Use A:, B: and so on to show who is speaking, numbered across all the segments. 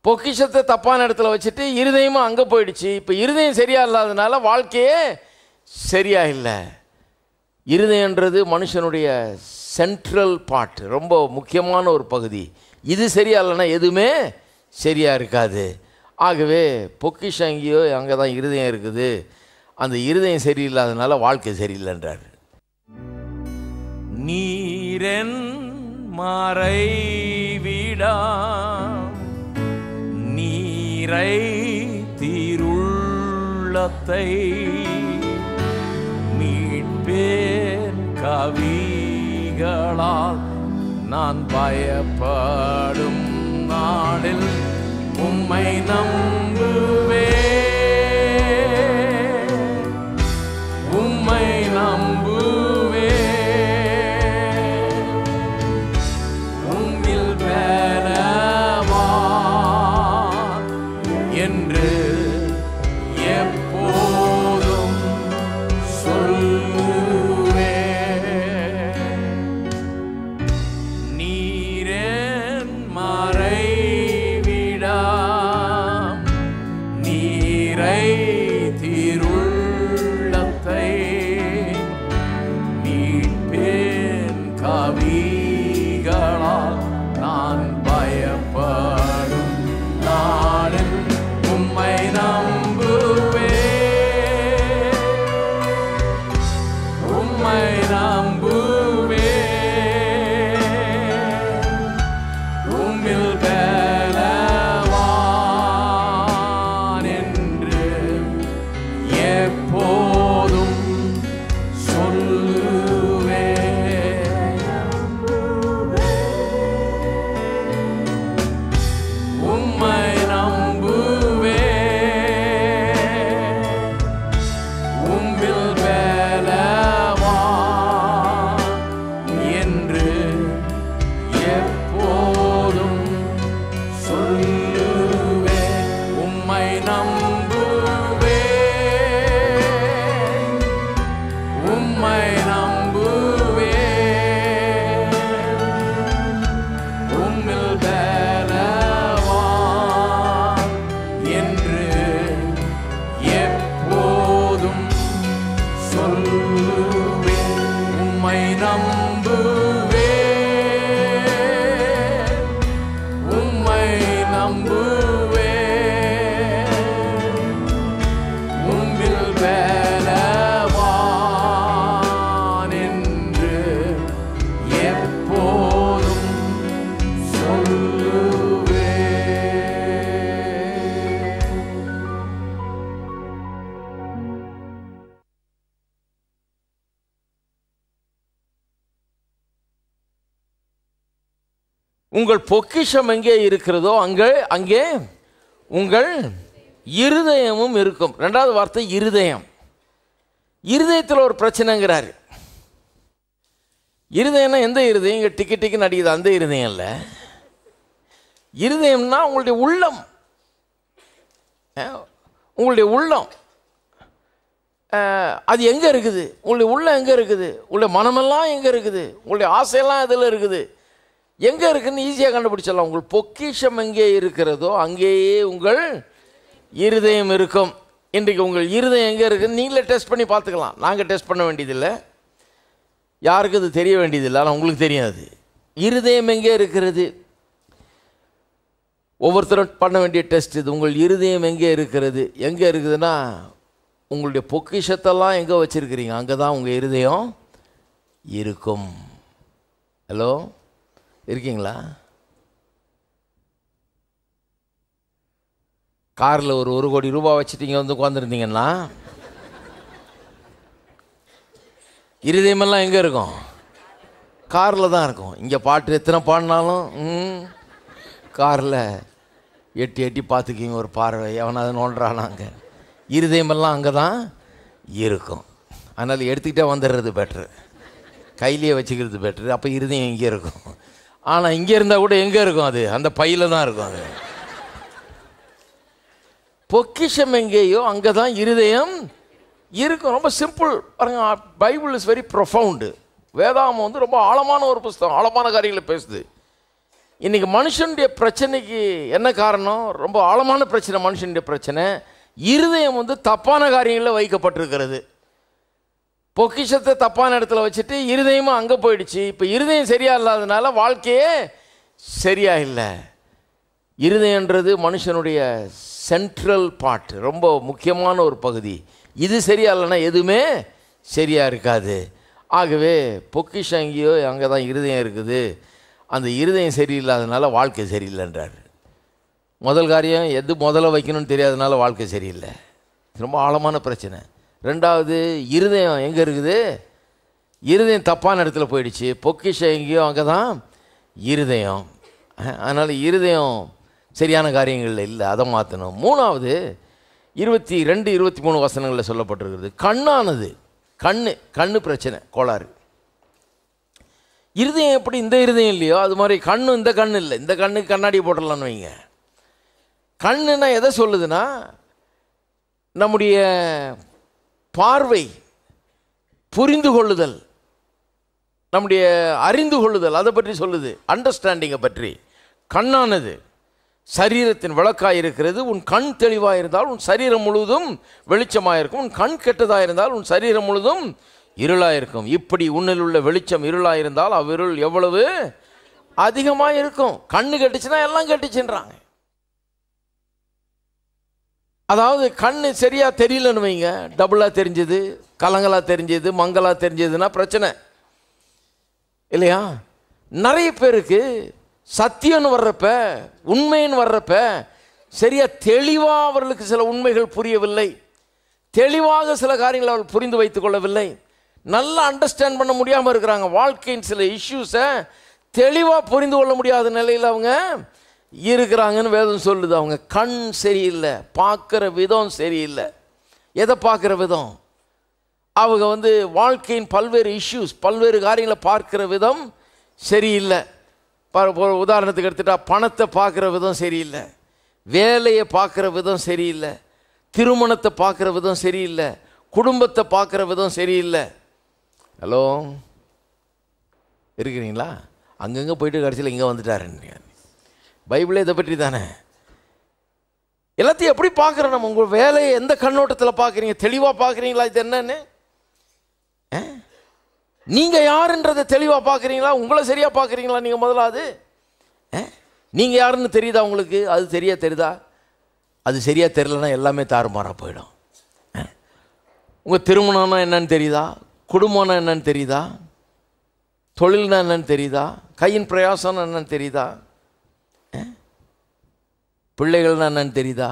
A: பொக்கிஷத்தை தப்பான இடத்துல வச்சுட்டு இருதயமும் அங்கே போயிடுச்சு இப்போ இருதயம் சரியா இல்லாதனால வாழ்க்கையே சரியா இல்லை இருதயன்றது மனுஷனுடைய சென்ட்ரல் பார்ட் ரொம்ப முக்கியமான ஒரு பகுதி இது சரியா இல்லைன்னா எதுவுமே சரியா இருக்காது ஆகவே பொக்கிஷம் எங்கேயோ அங்கே தான் இருதயம் இருக்குது அந்த இருதயம் சரியில்லாதனால வாழ்க்கை சரியில்லைன்றார் நீரென் மறைவிடா நீரை தீருள்ளத்தை மீட்பேன் கவிகளால் நான் பயப்படும் நாளில் உம்மை நம்புவே உம்மை நம்புவே உம்மில் பெறவான் என்று எப்போதும் சொல்லுவே நீரேன் மறைவிடாம் நீரை திருள்ளத்தை மீட்பேன் கவிகளால் நான் பயப்படும் நாளில் உம்மை நம்புவே உம்மை நம்புவே உம்மில் பலவான் என்று எப்போதும் சொல்லுவே உம்மை நம்புவே உம்மில் பலவான் என்று எப்போதும் சொல்லுவே உம்மை நம்புவே உம்மை நம்புவே உம்மில் பலவான் என்று எப்போதும் சொல்லுவே உம்மை நம்புவே உம்மை நம்புவே உம்மில் பலவான் என்று எப்போதும் சொல்லுவே உங்கள் பொக்கிஷம் எங்கே இருக்கிறதோ அங்கே அங்கே உங்கள் இருதயமும் இருக்கும் ரெண்டாவது வார்த்தை இருதயம் இருதயத்தில் ஒரு பிரச்சனைங்கிறாரு இருதயம்னா எந்த இருதயம் இங்கே டிக்கெட் டிக்கெட் அடிக்குது அந்த இருதயம் இல்லை இருதயம்னா உங்களுடைய உள்ளம் அஹ், உங்களுடைய உள்ளம் அஹ், அது எங்கே இருக்குது உங்களுடைய உள்ளம் எங்கே இருக்குது உங்களுடைய மனமெல்லாம் எங்கே இருக்குது உங்களுடைய ஆசையெல்லாம் எதில் இருக்குது எங்கே இருக்குன்னு ஈஸியாக கண்டுபிடிச்சிடலாம் உங்கள் பொக்கிஷம் எங்கே இருக்கிறதோ அங்கேயே உங்கள் இருதயம் இருக்கும் இன்றைக்கு உங்கள் இருதயம் எங்கே இருக்குன்னு நீங்களே டெஸ்ட் பண்ணி பார்த்துக்கலாம் நாங்கள் டெஸ்ட் பண்ண வேண்டியதில்லை யாருக்கும் அது தெரிய வேண்டியதில்லை ஆனால் உங்களுக்கு தெரியாது இருதயம் எங்கே இருக்கிறது ஒவ்வொருத்தரும் பண்ண வேண்டிய டெஸ்ட் இது உங்கள் இருதயம் எங்கே இருக்கிறது எங்கே இருக்குதுன்னா உங்களுடைய பொக்கிஷத்தெல்லாம் எங்கே வச்சுருக்கிறீங்க அங்கே தான் உங்கள் இருதயம் இருக்கும் ஹலோ இருக்கீங்களா காரில் ஒரு ஒரு கோடி ரூபாய் வச்சுட்டு இங்கே வந்து உட்காந்துருந்தீங்கன்னா இருதயமெல்லாம் எங்கே இருக்கும் காரில் தான் இருக்கும் இங்கே பாட்டு எத்தனை பாடினாலும் ம், காரில் எட்டி எட்டி பார்த்துக்கிங்க ஒரு பார்வை எவனாவது நோண்டுறானாங்க இருதயமெல்லாம் அங்கே தான் இருக்கும் அதனால் எடுத்துக்கிட்டே வந்துடுறது பெட்ரு கையிலேயே வச்சுக்கிறது பெட்ரு அப்போ இருதயம் இங்கே இருக்கும் ஆனால் இங்கே இருந்தால் கூட எங்கே இருக்கும் அது அந்த பையில் தான் இருக்கும் அது பொக்கிஷம் எங்கேயோ அங்கே தான் இருதயம் இருக்கும் ரொம்ப சிம்பிள் பாருங்க பைபிள் இஸ் வெரி ப்ரொஃபவுண்டு வேதாமம் வந்து ரொம்ப ஆழமான ஒரு புஸ்தகம் ஆழமான காரியங்களை பேசுது இன்னைக்கு மனுஷனுடைய பிரச்சனைக்கு என்ன காரணம் ரொம்ப ஆழமான பிரச்சனை மனுஷனுடைய பிரச்சனை இருதயம் வந்து தப்பான காரியங்களில் வைக்கப்பட்டிருக்கிறது பொக்கிஷத்தை தப்பான இடத்துல வச்சுட்டு இருதயமும் அங்கே போயிடுச்சு இப்போ இருதயம் சரியா இல்லாதனால வாழ்க்கையே சரியா இல்லை இருதயன்றது மனுஷனுடைய சென்ட்ரல் பார்ட் ரொம்ப முக்கியமான ஒரு பகுதி இது சரியா இல்லைன்னா எதுவுமே சரியா இருக்காது ஆகவே பொக்கிஷம் எங்கேயோ அங்கே தான் இருதயம் இருக்குது அந்த இருதயம் சரியில்லாதனால வாழ்க்கை சரியில்லைன்றார் முதல் காரியம் எது முதல்ல வைக்கணும்னு தெரியாதனால வாழ்க்கை சரியில்லை இது ரொம்ப ஆழமான பிரச்சனை ரெண்டாவது இருதயம் எங்கே இருக்குது இருதயம் தப்பான இடத்துல போயிடுச்சு பொக்கிஷம் எங்கேயோ அங்கே தான் இருதயம் அதனால் இருதயம் சரியான காரியங்களில் இல்லை அதை மாற்றணும் மூணாவது இருபத்தி ரெண்டு இருபத்தி மூணு வசனங்களில் சொல்லப்பட்டிருக்கிறது கண்ணானது கண்ணு கண்ணு பிரச்சனை கோளாறு இருதயம் எப்படி இந்த இருதயம் இல்லையோ அது மாதிரி கண்ணு இந்த கண்ணு இல்லை இந்த கண்ணுக்கு கண்ணாடி போட்டுடலான்னு வைங்க கண்ணுன்னா எதை சொல்லுதுன்னா நம்முடைய பார்வை புரிந்து கொள்ளுதல் நம்முடைய அறிந்து கொள்ளுதல் அதை பற்றி சொல்லுது அண்டர்ஸ்டாண்டிங்கை பற்றி கண்ணானது சரீரத்தின் விளக்காய் இருக்கிறது உன் கண் தெளிவாக இருந்தால் உன் சரீரம் முழுவதும் வெளிச்சமாக இருக்கும் உன் கண் கெட்டதாக இருந்தால் உன் சரீரம் முழுவதும் இருளாக இருக்கும் இப்படி உன்னில் உள்ள வெளிச்சம் இருளாக இருந்தால் அவ்விருள் எவ்வளவு அதிகமாக இருக்கும் கண்ணு கெட்டுச்சுன்னா எல்லாம் கெட்டுச்சுன்றாங்க அதாவது கண்ணு சரியா தெரியலன்னு வைங்க டபுளாக தெரிஞ்சது கலங்கலா தெரிஞ்சது மங்கலா தெரிஞ்சதுன்னா பிரச்சனை இல்லையா நிறைய பேருக்கு சத்தியம்னு வர்றப்ப உண்மைன்னு வர்றப்ப சரியா தெளிவாக அவர்களுக்கு சில உண்மைகள் புரியவில்லை தெளிவாக சில காரியங்களை அவர்கள் புரிந்து வைத்துக் கொள்ளவில்லை நல்லா அண்டர்ஸ்டாண்ட் பண்ண முடியாமல் இருக்கிறாங்க வாழ்க்கையின் சில இஷ்யூஸை தெளிவாக புரிந்து கொள்ள முடியாத நிலையில் அவங்க இருக்கிறாங்கன்னு வேதம் சொல்லுது அவங்க கண் சரியில்லை பார்க்குற விதம் சரியில்லை எதை பார்க்குற விதம் அவங்க வந்து வாழ்க்கையின் பல்வேறு இஷ்யூஸ் பல்வேறு காரியங்களை பார்க்குற விதம் சரியில்லை ப- ஒரு உதாரணத்துக்கு எடுத்துட்டா பணத்தை பார்க்குற விதம் சரியில்லை வேலையை பார்க்குற விதம் சரியில்லை திருமணத்தை பார்க்குற விதம் சரியில்லை குடும்பத்தை பார்க்குற விதம் சரியில்லை ஹலோ இருக்கிறீங்களா அங்கங்கே போயிட்டு கடைசியில் இங்கே வந்துட்டாருன்னு பைபிளே இதை பற்றி தானே எல்லாத்தையும் எப்படி பார்க்குறோம் நம்ம உங்கள் வேலையை எந்த கண்ணோட்டத்தில் பார்க்குறீங்க தெளிவாக பார்க்குறீங்களா இது என்னன்னு நீங்கள் யாருன்றதை தெளிவாக பார்க்குறீங்களா உங்களை சரியாக பார்க்குறீங்களா நீங்கள் முதலாவது நீங்கள் யாருன்னு தெரியுதா உங்களுக்கு அது சரியா தெரியுதா அது சரியாக தெரியலனா எல்லாமே தாறுமாறாக போயிடும் உங்கள் திருமணம்னா என்னன்னு தெரியுதா குடும்பம்னா என்னன்னு தெரியுதா தொழில்னா என்னன்னு தெரியுதா கையின் பிரயாசம்னா என்னன்னு தெரியுதா அஹ்? பிள்ளைகள்னா என்னன்னு தெரியுதா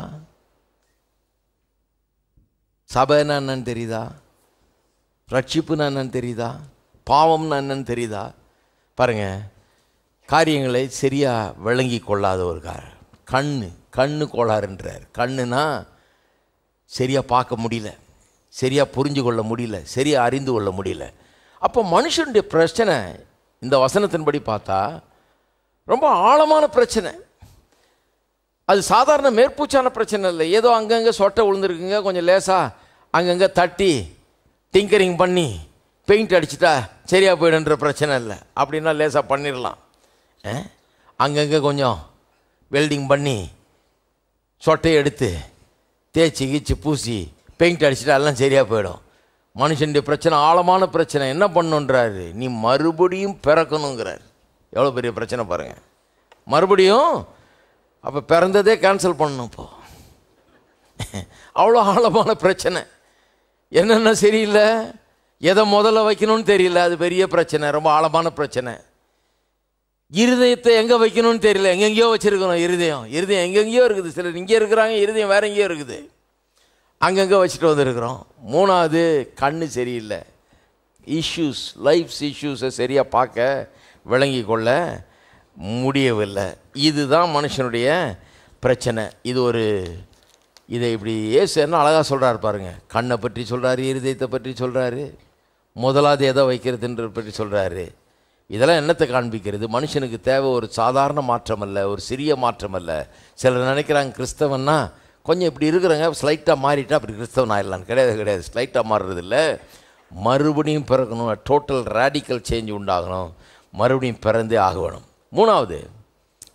A: சபைன்னா என்னன்னு தெரியுதா ரட்சிப்புன்னா என்னன்னு தெரியுதா பாவம்னா என்னன்னு தெரியுதா பாருங்க காரியங்களை சரியாக விளங்கி கொள்ளாத ஒரு கார கண்ணு கண்ணு கோளாறுன்றார் கண்ணுனா சரியாக பார்க்க முடியல சரியாக புரிஞ்சு கொள்ள முடியல சரியாக அறிந்து கொள்ள முடியல அப்போ மனுஷனுடைய பிரச்சனை இந்த வசனத்தின்படி பார்த்தா ரொம்ப ஆழமான பிரச்சனை அது சாதாரண மேற்பூச்சான பிரச்சனை இல்லை ஏதோ அங்கங்கே சொட்டை விழுந்துருக்குங்க கொஞ்சம் லேசாக அங்கங்கே தட்டி டிங்கரிங் பண்ணி பெயிண்ட் அடிச்சிட்டா சரியாக போயிடுன்ற பிரச்சனை இல்லை அப்படின்னா லேசாக பண்ணிடலாம் அஹ்? அங்கங்கே கொஞ்சம் வெல்டிங் பண்ணி சொட்டையை எடுத்து தேய்ச்சி கீச்சு பூசி பெயிண்ட் அடிச்சிட்டா எல்லாம் சரியாக போயிடும் மனுஷனுடைய பிரச்சனை ஆழமான பிரச்சனை என்ன பண்ணுன்றாரு நீ மறுபடியும் பிறக்கணுங்கிறார் எவ்வளோ பெரிய பிரச்சனை பாருங்கள் மறுபடியும் அப்போ பிறந்ததே கேன்சல் பண்ணணும் இப்போ அவ்வளோ ஆழமான பிரச்சனை என்னென்ன சரியில்லை எதை முதல்ல வைக்கணும்னு தெரியல அது பெரிய பிரச்சனை ரொம்ப ஆழமான பிரச்சனை இருதயத்தை எங்கே வைக்கணும்னு தெரியல எங்கெங்கேயோ வச்சிருக்கணும் இருதயம் இருதயம் எங்கெங்கேயோ இருக்குது சிலர் இங்கே இருக்கிறாங்க இருதயம் வேற எங்கேயோ இருக்குது அங்கங்கே வச்சுட்டு வந்திருக்கிறோம் மூணாவது கண்ணு சரியில்லை இஷ்யூஸ் லைஃப்ஸ் இஷ்யூஸை சரியாக பார்க்க விளங்கி கொள்ள முடியவில்லை இதுதான் மனுஷனுடைய பிரச்சனை இது ஒரு இதை இப்படி இயேசு என்ன அழகாக சொல்கிறாரு பாருங்க கண்ணை பற்றி சொல்கிறாரு இருதயத்தை பற்றி சொல்கிறாரு முதலாவது எதை வைக்கிறதுன்ற பற்றி சொல்கிறாரு இதெல்லாம் என்னத்தை காண்பிக்கிறது மனுஷனுக்கு தேவை ஒரு சாதாரண மாற்றம் அல்ல ஒரு சிறிய மாற்றம் அல்ல சிலர் நினைக்கிறாங்க கிறிஸ்தவன்னா கொஞ்சம் இப்படி இருக்கிறாங்க ஸ்லைட்டாக மாறிட்டா அப்படி கிறிஸ்தவன் ஆயிடலான்னு கிடையாது கிடையாது ஸ்லைட்டாக மாறுறது இல்லை மறுபடியும் பிறக்கணும் டோட்டல் ரேடிக்கல் சேஞ்ச் உண்டாகணும் மறுபடியும் பிறந்தே ஆக வேணும் மூணாவது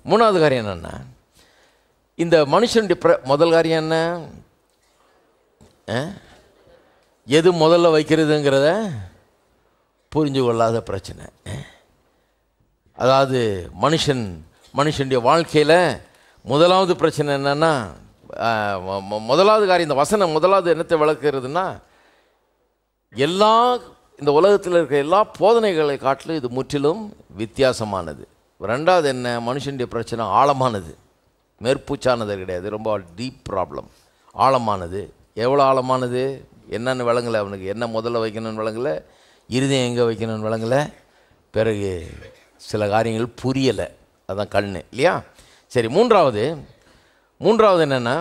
A: மூணாவது காரியம் என்னென்னா இந்த மனுஷனுடைய பிர முதல் காரியம் என்ன ஆ? எது முதல்ல வைக்கிறதுங்கிறத புரிஞ்சு கொள்ளாத பிரச்சனை அதாவது மனுஷன் மனுஷனுடைய வாழ்க்கையில் முதலாவது பிரச்சனை என்னென்னா முதலாவது காரியம் இந்த வசனம் முதலாவது என்னத்தை விளக்குறதுன்னா எல்லா இந்த உலகத்தில் இருக்கிற எல்லா போதனைகளை காட்டிலும் இது முற்றிலும் வித்தியாசமானது ரெண்டாவது என்ன மனுஷனுடைய பிரச்சனை ஆழமானது மேற்பூச்சானது கிடையாது ரொம்ப டீப் ப்ராப்ளம் ஆழமானது எவ்வளோ ஆழமானது என்னென்னு விளங்கலை அவனுக்கு என்ன முதல்ல வைக்கணும்னு விளங்கலை இருதயம் எங்கே வைக்கணும்னு விளங்கலை பிறகு சில காரியங்கள் புரியலை அதான் கண் இல்லையா சரி மூன்றாவது மூன்றாவது என்னென்னா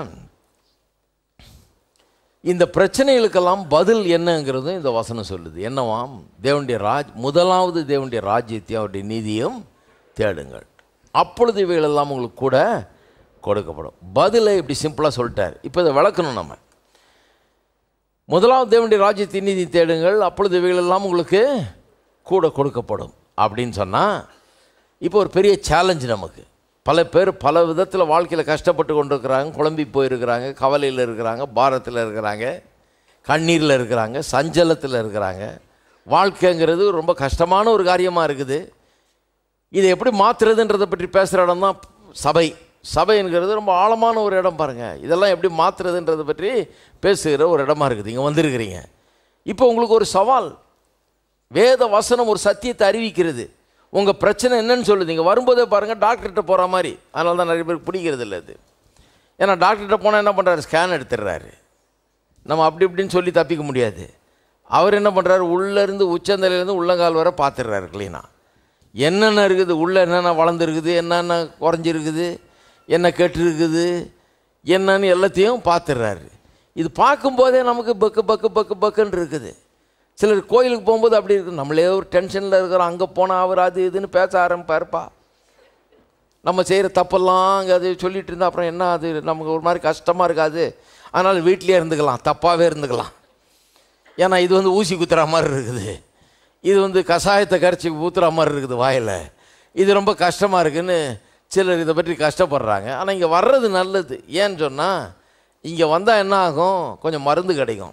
A: இந்த பிரச்சனைகளுக்கெல்லாம் பதில் என்னங்கிறது இந்த வசனம் சொல்லுது என்னவாம் தேவனுடைய ராஜ் முதலாவது தேவனுடைய ராஜ்யத்தையும் அவருடைய நீதியும் தேடுங்கள் அப்பொழுது இவைகளெல்லாம் உங்களுக்கு கூட கொடுக்கப்படும் பதிலை இப்படி சிம்பிளாக சொல்லிட்டார் இப்போ இதை விளக்கணும் நம்ம முதலாவது தேவனுடைய ராஜ்யத்தின் நீதி தேடுங்கள் அப்பொழுது இவைகளெல்லாம் உங்களுக்கு கூட கொடுக்கப்படும் அப்படின்னு சொன்னால் இப்போ ஒரு பெரிய சேலஞ்சு நமக்கு பல பேர் பல விதத்தில் வாழ்க்கையில் கஷ்டப்பட்டு கொண்டு இருக்கிறாங்க குழம்பி போயிருக்கிறாங்க கவலையில் இருக்கிறாங்க பாரத்தில் இருக்கிறாங்க கண்ணீரில் இருக்கிறாங்க சஞ்சலத்தில் இருக்கிறாங்க வாழ்க்கைங்கிறது ரொம்ப கஷ்டமான ஒரு காரியமாக இருக்குது இதை எப்படி மாற்றுறதுன்றதை பற்றி பேசுகிற இடம் தான் சபை சபைங்கிறது ரொம்ப ஆழமான ஒரு இடம் பாருங்கள் இதெல்லாம் எப்படி மாற்றுறதுன்றதை பற்றி பேசுகிற ஒரு இடமா இருக்குது இங்கே வந்திருக்கிறீங்க இப்போ உங்களுக்கு ஒரு சவால் வேத வசனம் ஒரு சத்தியத்தை அறிவிக்கிறது உங்கள் பிரச்சனை என்னன்னு சொல்லுது இங்கே வரும்போதே பாருங்கள் டாக்டர்கிட்ட போகிற மாதிரி அதனால தான் நிறைய பேருக்கு பிடிக்கிறது இல்லை அது ஏன்னா டாக்டர்கிட்ட போனால் என்ன பண்ணுறாரு ஸ்கேன் எடுத்துடுறாரு நம்ம அப்படி இப்படின்னு சொல்லி தப்பிக்க முடியாது அவர் என்ன பண்ணுறாரு உள்ளேருந்து உச்சந்தலையிலேருந்து உள்ளங்கால் வரை பார்த்துடுறாரு க்ளீனாக என்னென்ன இருக்குது உள்ளே என்னென்ன வளர்ந்துருக்குது என்னென்ன குறைஞ்சிருக்குது என்ன கெட்டிருக்குது என்னன்னு எல்லாத்தையும் பார்த்துடுறாரு இது பார்க்கும்போதே நமக்கு பக்கு பக்கு பக்கு பக்குன்னு இருக்குது சிலர் கோயிலுக்கு போகும்போது அப்படி இருக்குது நம்மளே ஒரு டென்ஷனில் இருக்கிறோம் அங்கே போனால் அவர் அது இதுன்னு பேச ஆரம்பிப்பாருப்பா நம்ம செய்கிற தப்பெல்லாம் அங்கே அது சொல்லிட்டு இருந்தால் அப்புறம் என்ன அது நமக்கு ஒரு மாதிரி கஷ்டமாக இருக்காது அதனால் வீட்டிலே இருந்துக்கலாம் தப்பாகவே இருந்துக்கலாம் ஏன்னா இது வந்து ஊசி குத்துற மாதிரி இருக்குது இது வந்து கஷாயத்தை கரைச்சி ஊத்துற மாதிரி இருக்குது வாயில் இது ரொம்ப கஷ்டமாக இருக்குன்னு சிலர் இதை பற்றி கஷ்டப்படுறாங்க ஆனால் இங்கே வர்றது நல்லது ஏன்னு சொன்னால் இங்கே வந்தால் என்ன ஆகும் கொஞ்சம் மருந்து கிடைக்கும்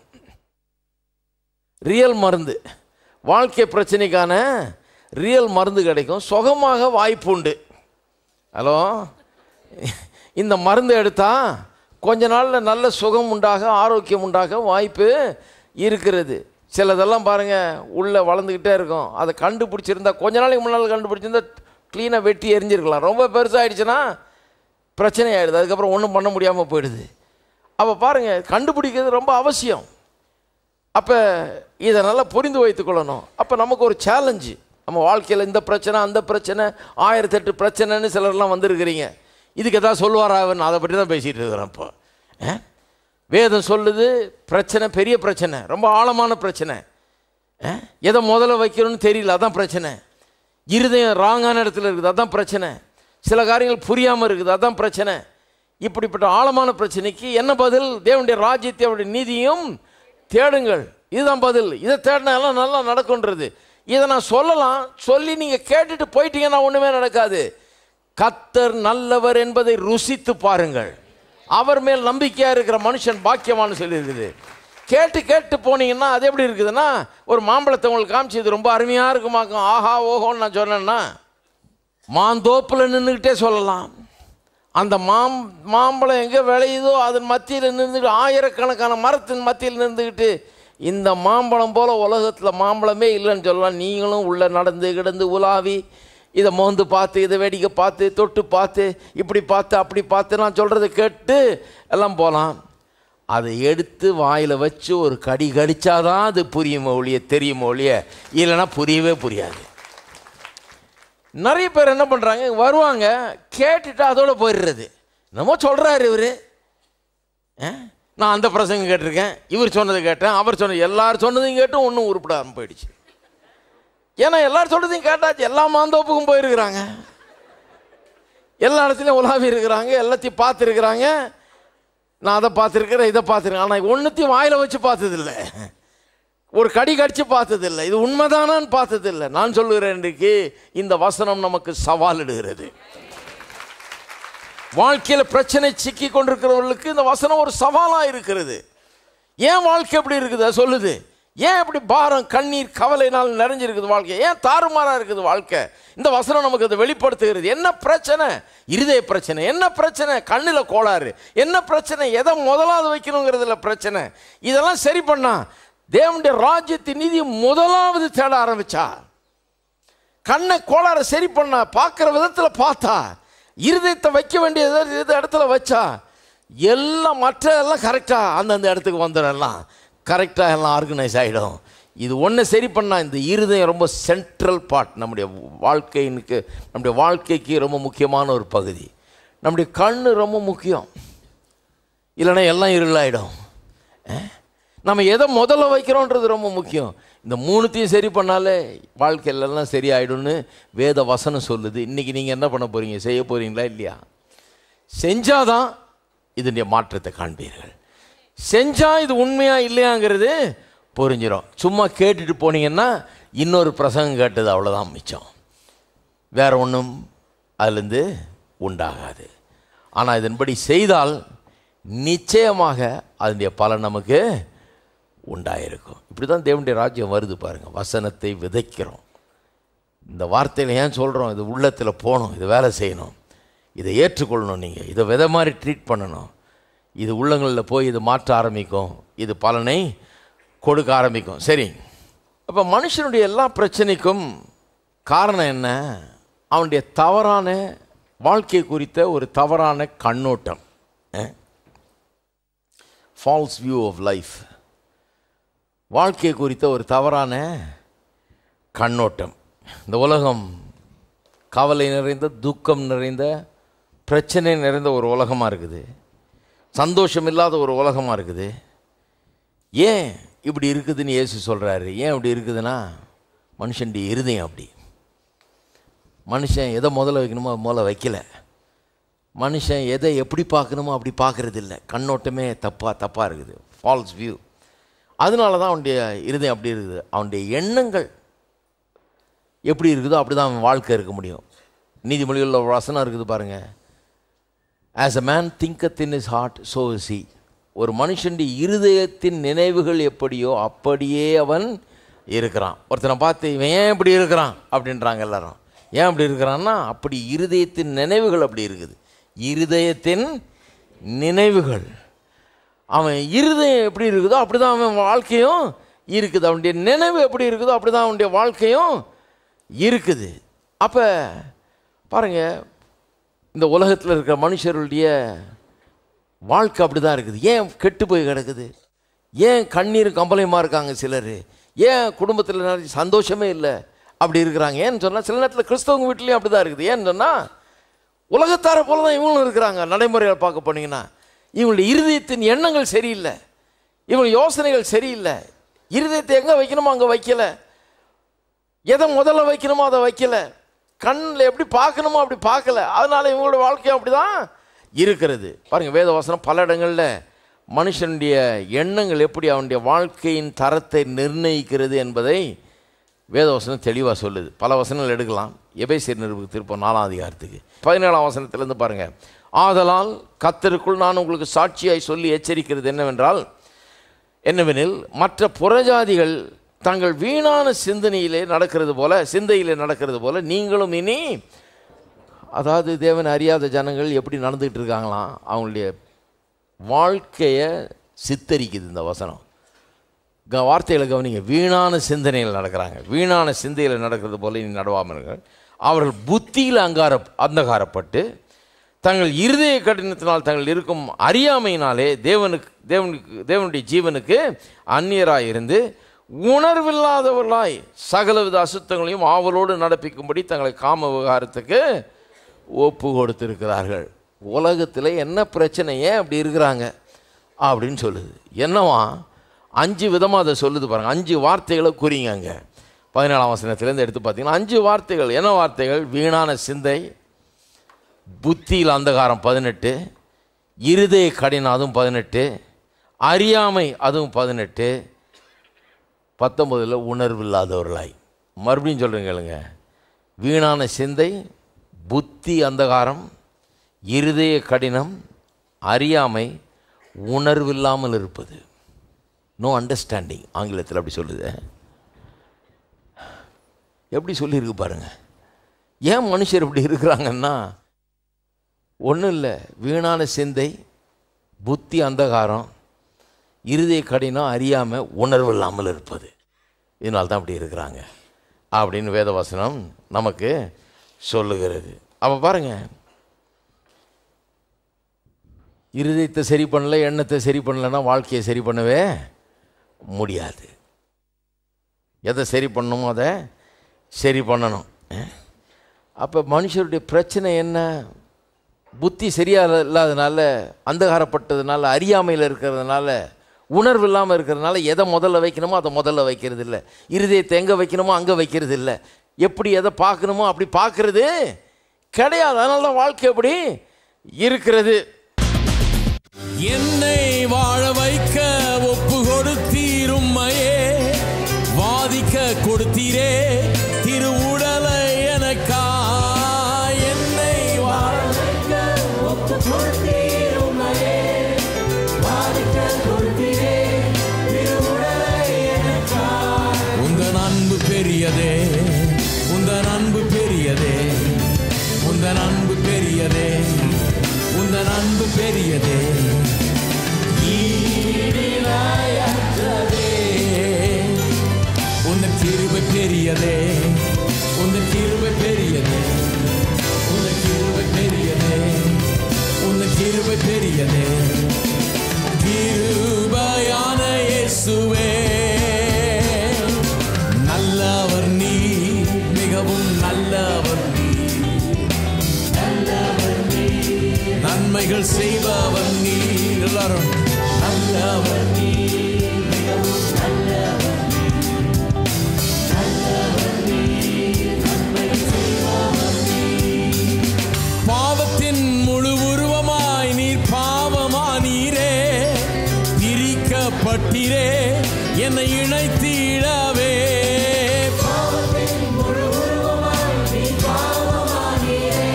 A: ரியல் மருந்து வாழ்க்கை பிரச்சனைக்கான ரியல் மருந்து கிடைக்கும் சுகமாக வாய்ப்பு உண்டு ஹலோ இந்த மருந்து எடுத்தால் கொஞ்ச நாளில் நல்ல சுகம் உண்டாக ஆரோக்கியம் உண்டாக வாய்ப்பு இருக்கிறது சிலதெல்லாம் பாருங்கள் உள்ளே வளர்ந்துக்கிட்டே இருக்கும் அதை கண்டுபிடிச்சிருந்தா கொஞ்ச நாளைக்கு முன்னால் கண்டுபிடிச்சிருந்தா க்ளீனாக வெட்டி எரிஞ்சிருக்கலாம் ரொம்ப பெருசாகிடுச்சுன்னா பிரச்சனை ஆகிடுது அதுக்கப்புறம் ஒன்றும் பண்ண முடியாமல் போயிடுது அப்போ பாருங்கள் கண்டுபிடிக்கிறது ரொம்ப அவசியம் அப்போ இதை நல்லா புரிந்து வைத்துக்கொள்ளணும் அப்போ நமக்கு ஒரு சேலஞ்சு நம்ம வாழ்க்கையில் இந்த பிரச்சனை அந்த பிரச்சனை ஆயிரத்தெட்டு பிரச்சனைன்னு சிலர்லாம் வந்திருக்கிறீங்க இதுக்கு எதாவது சொல்லுவாரா அவன் அதை பற்றி தான் பேசிகிட்டு இருக்கிறேன் இப்போ ஆ? வேதம் சொல்லுது பிரச்சனை பெரிய பிரச்சனை ரொம்ப ஆழமான பிரச்சனை ஆ? எதை முதல்ல வைக்கணும்னு தெரியல அதான் பிரச்சனை இருதயம் ராங்கான இடத்துல இருக்குது அதான் பிரச்சனை சில காரியங்கள் புரியாமல் இருக்குது அதான் பிரச்சனை இப்படிப்பட்ட ஆழமான பிரச்சனைக்கு என்ன பதில் தேவனுடைய ராஜ்யத்தை அவருடைய நீதியும் தேடுங்கள் இதுதான் பதில் இதை தேடினா எல்லாம் நல்லா நடக்குன்றது இதை நான் சொல்லலாம் சொல்லி நீங்கள் கேட்டுட்டு போயிட்டீங்கன்னா ஒன்றுமே நடக்காது கத்தர் நல்லவர் என்பதை ருசித்து பாருங்கள் அவர் மேல் நம்பிக்கையாக இருக்கிற மனுஷன் பாக்கியமானு சொல்லியிருக்குது கேட்டு கேட்டு போனீங்கன்னா அது எப்படி இருக்குதுன்னா ஒரு மாம்பழத்தை உங்களுக்கு காமிச்சு இது ரொம்ப அருமையாக இருக்குமாக்கும் ஆஹா ஓஹோன்னு நான் சொன்னேன்னா மாந்தோப்பில் நின்றுக்கிட்டே சொல்லலாம் அந்த மாம் மாம்பழம் எங்கே விளையுதோ அதன் மத்தியில் நின்றுக்கிட்டு ஆயிரக்கணக்கான மரத்தின் மத்தியில் நின்றுக்கிட்டு இந்த மாம்பழம் போல் உலகத்தில் மாம்பழமே இல்லைன்னு சொல்லலாம் நீங்களும் உள்ளே நடந்து கிடந்து உலாவி இதை மோந்து பார்த்து இதை வேடிக்கை பார்த்து தொட்டு பார்த்து இப்படி பார்த்து அப்படி பார்த்து நான் சொல்கிறத கேட்டு எல்லாம் போகலாம் அதை எடுத்து வாயில் வச்சு ஒரு கடி கடிச்சாதான் அது புரியுமோ ஒழிய தெரியுமோ ஒழிய இல்லைன்னா புரியவே புரியாது நிறைய பேர் என்ன பண்ணுறாங்க வருவாங்க கேட்டுட்டு அதோட போயிடுறது என்னமோ சொல்கிறாரு இவர் நான் அந்த பிரசங்கம் கேட்டிருக்கேன் இவர் சொன்னதை கேட்டேன் அவர் சொன்னது எல்லாரும் சொன்னதையும் கேட்டும் ஒன்றும் உருப்படாமல் போயிடுச்சு ஏன்னா எல்லாரும் சொல்கிறதையும் கேட்டாச்சு எல்லா மாந்தோப்புக்கும் போயிருக்கிறாங்க எல்லா இடத்துலையும் உலாவி இருக்கிறாங்க எல்லாத்தையும் பார்த்துருக்குறாங்க நான் அதை பார்த்துருக்கிறேன் இதை பார்த்துருக்கேன் ஆனால் ஒன்றுத்தையும் வாயில் வச்சு பார்த்ததில்ல ஒரு கடி கடிச்சு பார்த்ததில்லை இது உண்மைதானான்னு பார்த்ததில்லை நான் சொல்லுகிறேன் இன்றைக்கு இந்த வசனம் நமக்கு சவால் இடுகிறது வாழ்க்கையில் பிரச்சனை சிக்கி கொண்டிருக்கிறவர்களுக்கு இந்த வசனம் ஒரு சவாலாக இருக்கிறது ஏன் வாழ்க்கை எப்படி இருக்குது அது சொல்லுது ஏன் இப்படி பாரம் கண்ணீர் கவலைனால் நிறைஞ்சிருக்குது வாழ்க்கை ஏன் தாறுமாறா இருக்குது வாழ்க்கை இந்த வசனம் நமக்கு அதை வெளிப்படுத்துகிறது என்ன பிரச்சனை இருதய பிரச்சனை என்ன பிரச்சனை கண்ணில் கோளாறு என்ன பிரச்சனை எதை முதலாவது வைக்கணுங்கிறதுல பிரச்சனை இதெல்லாம் சரி பண்ணா தேவனுடைய ராஜ்யத்தின் நீதி முதலாவது தேட ஆரம்பிச்சா கண்ணை கோளாறு சரி பண்ணா பார்க்குற விதத்தில் பார்த்தா இருதயத்தை வைக்க வேண்டிய இது இடத்துல வச்சா எல்லாம் மற்ற எல்லாம் கரெக்டாக அந்தந்த இடத்துக்கு வந்துடும் எல்லாம் கரெக்டாக எல்லாம் ஆர்கனைஸ் ஆகிடும் இது ஒன்று சரி பண்ணால் இந்த இருதயம் ரொம்ப சென்ட்ரல் பார்ட் நம்முடைய வாழ்க்கையினுக்கு நம்முடைய வாழ்க்கைக்கு ரொம்ப முக்கியமான ஒரு பகுதி நம்முடைய கண் ரொம்ப முக்கியம் இல்லைன்னா எல்லாம் இருளாயிடும் அஹ்? நம்ம எதை முதல்ல வைக்கிறோன்றது ரொம்ப முக்கியம் இந்த மூணுத்தையும் சரி பண்ணாலே வாழ்க்கையிலலாம் சரியாயிடும்னு வேத வசனம் சொல்லுது இன்றைக்கி நீங்கள் என்ன பண்ண போகிறீங்க செய்ய போகிறீங்களா இல்லையா செஞ்சாதான் இதனுடைய மாற்றத்தை காண்பீர்கள் செஞ்சா இது உண்மையா இல்லையாங்கிறது புரிஞ்சிடும் சும்மா கேட்டுட்டு போனீங்கன்னா இன்னொரு பிரசங்கம் கேட்டது அவ்வளோதான் மிச்சம் வேற ஒன்றும் அதுலேருந்து உண்டாகாது ஆனால் இதன்படி செய்தால் நிச்சயமாக அதனுடைய பலன் நமக்கு உண்டாயிருக்கும் இப்படி தான் தேவனுடைய ராஜ்யம் வருது பாருங்கள் வசனத்தை விதைக்கிறோம் இந்த வார்த்தையில் ஏன் சொல்கிறோம் இது உள்ளத்தில் போகணும் இது வேலை செய்யணும் இதை ஏற்றுக்கொள்ளணும் நீங்கள் இதை விதை மாதிரி ட்ரீட் பண்ணணும் இது உள்ளங்களில் போய் இது மாற்ற ஆரம்பிக்கும் இது பலனை கொடுக்க ஆரம்பிக்கும் சரி அப்போ மனுஷனுடைய எல்லா பிரச்சனைக்கும் காரணம் என்ன அவனுடைய தவறான வாழ்க்கை குறித்த ஒரு தவறான கண்ணோட்டம் ஃபால்ஸ் வியூ ஆஃப் லைஃப் வாழ்க்கை குறித்த ஒரு தவறான கண்ணோட்டம் இந்த உலகம் கவலை நிறைந்த துக்கம் நிறைந்த பிரச்சனை நிறைந்த ஒரு உலகமாக இருக்குது சந்தோஷம் இல்லாத ஒரு உலகமாக இருக்குது ஏன் இப்படி இருக்குதுன்னு இயேசு சொல்கிறாரு ஏன் இப்படி இருக்குதுன்னா மனுஷனுடைய இருதயம் அப்படி மனுஷன் எதை முதல்ல வைக்கணுமோ அது முதல்ல வைக்கல மனுஷன் எதை எப்படி பார்க்கணுமோ அப்படி பார்க்கறது இல்லை கண்ணோட்டமே தப்பாக தப்பாக இருக்குது ஃபால்ஸ் வியூ அதனால தான் அவனுடைய இருதயம் அப்படி இருக்குது அவனுடைய எண்ணங்கள் எப்படி இருக்குதோ அப்படி தான் அவன் வாழ்க்கை இருக்க முடியும் நீதிமொழிகளில் ஒரு வசனம் இருக்குது பாருங்கள் as a man thinketh in his heart so is he ஒரு மனுஷனுடைய இருதயத்தின் நினைவுகள் எப்படியோ அப்படியே அவன் இருக்கிறான் ஒருத்தனை பார்த்து இவன் ஏன் இப்படி இருக்கிறான் அப்படின்றாங்க எல்லாரும் ஏன் அப்படி இருக்கிறான்னா அப்படி இருதயத்தின் நினைவுகள் அப்படி இருக்குது இருதயத்தின் நினைவுகள் அவன் இருதயம் எப்படி இருக்குதோ அப்படி தான் அவன் வாழ்க்கையும் இருக்குது அவனுடைய நினைவு எப்படி இருக்குதோ அப்படி தான் அவனுடைய வாழ்க்கையும் இருக்குது அப்போ பாருங்க இந்த உலகத்தில் இருக்கிற மனுஷருடைய வாழ்க்கை அப்படி தான் இருக்குது ஏன் கெட்டு போய் கிடக்குது ஏன் கண்ணீர் கம்பளையுமா இருக்காங்க சிலர் ஏன் குடும்பத்தில் நிறைய சந்தோஷமே இல்லை அப்படி இருக்கிறாங்க ஏன்னு சொன்னால் சில நேரத்தில் கிறிஸ்தவங்க வீட்லேயும் அப்படி தான் இருக்குது ஏன்னு சொன்னால் உலகத்தார போல தான் இவங்களும் இருக்கிறாங்க நடைமுறையில் பார்க்க போனீங்கன்னா இவங்களுடைய இருதயத்தின் எண்ணங்கள் சரியில்லை இவங்க யோசனைகள் சரியில்லை இருதயத்தை எங்கே வைக்கணுமோ அங்கே வைக்கல எதை முதல்ல வைக்கணுமோ அதை வைக்கல கண்ணில் எப்படி பார்க்கணுமோ அப்படி பார்க்கல அதனால இவங்களோட வாழ்க்கையும் அப்படி தான் இருக்கிறது பாருங்க வேத வசனம் பல இடங்களில் மனுஷனுடைய எண்ணங்கள் எப்படி அவனுடைய வாழ்க்கையின் தரத்தை நிர்ணயிக்கிறது என்பதை வேதவசனம் தெளிவாக சொல்லுது பல வசனங்கள் எடுக்கலாம் எபேசியர் நிருபுக்கு திருப்பம் நாலாம் அதிகாரத்துக்கு பதினேழாம் வசனத்திலேருந்து பாருங்கள் ஆதலால் கத்தருக்குள் நான் உங்களுக்கு சாட்சியாய் சொல்லி எச்சரிக்கிறது என்னவென்றால் என்னவெனில் மற்ற புறஜாதிகள் தங்கள் வீணான சிந்தனையிலே நடக்கிறது போல சிந்தையிலே நடக்கிறது போல நீங்களும் இனி அதாவது தேவன் அறியாத ஜனங்கள் எப்படி நடந்துக்கிட்டு இருக்காங்களாம் அவங்களுடைய வாழ்க்கையை சித்தரிக்குது இந்த வசனம் க வார்த்தைகளை கவனிங்க வீணான சிந்தனையில் நடக்கிறாங்க வீணான சிந்தையில் நடக்கிறது போல இனி நடவாமல்கள் அவர்கள் புத்தியில் அங்கார அந்தகாரப்பட்டு தங்கள் இருதய கடினத்தினால் தங்கள் இருக்கும் அறியாமையினாலே தேவனுக்கு தேவனுக்கு தேவனுடைய ஜீவனுக்கு அந்நியராய் இருந்து உணர்வில்லாதவர்களாய் சகலவித அசுத்தங்களையும் ஆவலோடு நடப்பிக்கும்படி தங்களை காம விவகாரத்துக்கு ஒப்பு கொடுத்திருக்கிறார்கள் உலகத்தில் என்ன பிரச்சனை ஏன் அப்படி இருக்கிறாங்க அப்படின்னு சொல்லுது என்னவா அஞ்சு விதமாக அதை சொல்லுது பாருங்கள் அஞ்சு வார்த்தைகளை குறிங்க அங்கே பதினேழாம் வசனத்துலேருந்து எடுத்து பார்த்தீங்கன்னா அஞ்சு வார்த்தைகள் என்ன வார்த்தைகள் வீணான சிந்தை புத்தியில் அந்தகாரம் பதினெட்டு இருதய கடினம் அதுவும் பதினெட்டு அறியாமை அதுவும் பதினெட்டு பத்தொம்பதில் உணர்வு இல்லாதவர்களாய் மறுபடியும் சொல்கிறேன் கேளுங்க வீணான சிந்தை புத்தி அந்தகாரம் இருதய கடினம் அறியாமை உணர்வில்லாமல் இருப்பது நோ அண்டர்ஸ்டாண்டிங் ஆங்கிலத்தில் அப்படி சொல்லுது எப்படி சொல்லியிருக்கு பாருங்க ஏன் மனுஷர் இப்படி இருக்கிறாங்கன்னா ஒன்றும் இல்லை வீணான சிந்தை புத்தி அந்தகாரம் இருதய கடினம் அறியாமல் உணர்வு இல்லாமல் இருப்பது இதனால தான் அப்படி இருக்கிறாங்க அப்படின்னு வேதவசனம் நமக்கு சொல்லுகிறது அப்போ பாருங்க இருதயத்தை சரி பண்ணல எண்ணத்தை சரி பண்ணலன்னா வாழ்க்கையை சரி பண்ணவே முடியாது எதை சரி பண்ணணுமோ அதை சரி பண்ணணும் அப்போ மனுஷருடைய பிரச்சனை என்ன புத்தி சரியாக இல்லாதனால அந்தகாரப்பட்டதுனால அறியாமையில் இருக்கிறதுனால உணர்வு இல்லாமல் இருக்கிறதுனால எதை முதல்ல வைக்கணுமோ அதை முதல்ல வைக்கிறது இல்லை இருதயத்தை எங்கே வைக்கணுமோ அங்கே வைக்கிறது இல்லை எப்படி எதை பார்க்கணுமோ அப்படி பார்க்கறது கிடையாது அதனால தான் வாழ்க்கை அப்படி இருக்கிறது
B: என்னை வாழ வைக்க ஒப்பு கொடுத்தீரும்மையே வாதிக்க கொடுத்தீரே திருவுடலை எனக்கா என்னை வாழ வைக்க ஒப்பு கொடுத்தீரும்மையே வாதிக்க கொடுத்தீரே திருவுடலை எனக்கா உந்தன் அன்பு பெரியதே உந்தன் அன்பு பெரியதே உந்தன் அன்பு பெரியதே உந்தன் அன்பு பெரியதே ஈடிணையற்றதே. உந்தன் கிருபை பெரியதே உந்தன் கிருபை பெரியதே உந்தன் கிருபை பெரியதே உந்தன் கிருபை பெரியதே கிருபையான இயேசுவே நல்லவர் நீ மிகவும் நல்லவர் நீ நன்மைகள் செய்பவர் நீ எல்லாரும் நல்லவர் நீ மிகவும் நல்லவர் நீ. நல்லவர் நீ, நன்மைகள் செய்பவர் நீ. பாவத்தின் முழு உருவமாய் நீர் பாவமானீரே பிரிக்கப்பட்டீரே என்னை இணைத்திடவே பாவத்தின் முழு உருவமாய் நீர் பாவமானீரே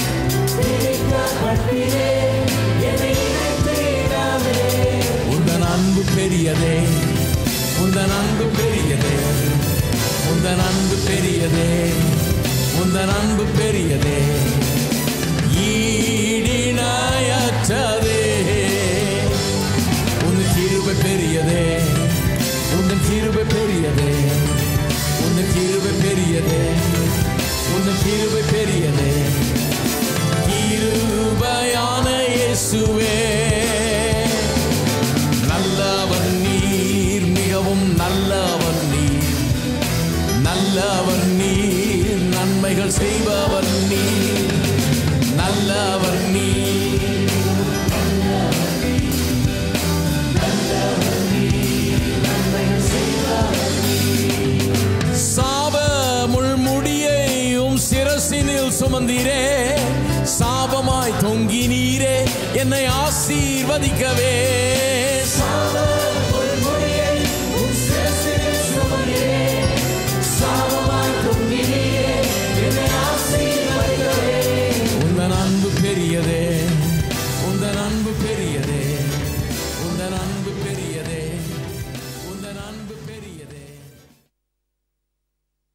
B: உந்தன் அன்பு பெரியதே உந்தன் அன்பு பெரியதே உந்தன் அன்பு பெரியதே உந்தன் அன்பு பெரியதே ஈடிணையற்றதே உந்தன் கிருபை பெரியதே உந்தன் கிருபை பெரியதே உந்தன் கிருபை பெரியதே உந்தன் கிருபை பெரியதே கிருபையான இயேசுவே நல்லவர் நீர் மிகவும் நல்லவர் நீர் நல்லவர் நீர் நன்மைகள் செய்பவர் நீர் நல்லவர் நீர் சாப முள்முடியையும் சிரசினில் சுமந்தீரே சாபமாய் தொங்கினீரே என்னை ஆசீர்வதிக்கவே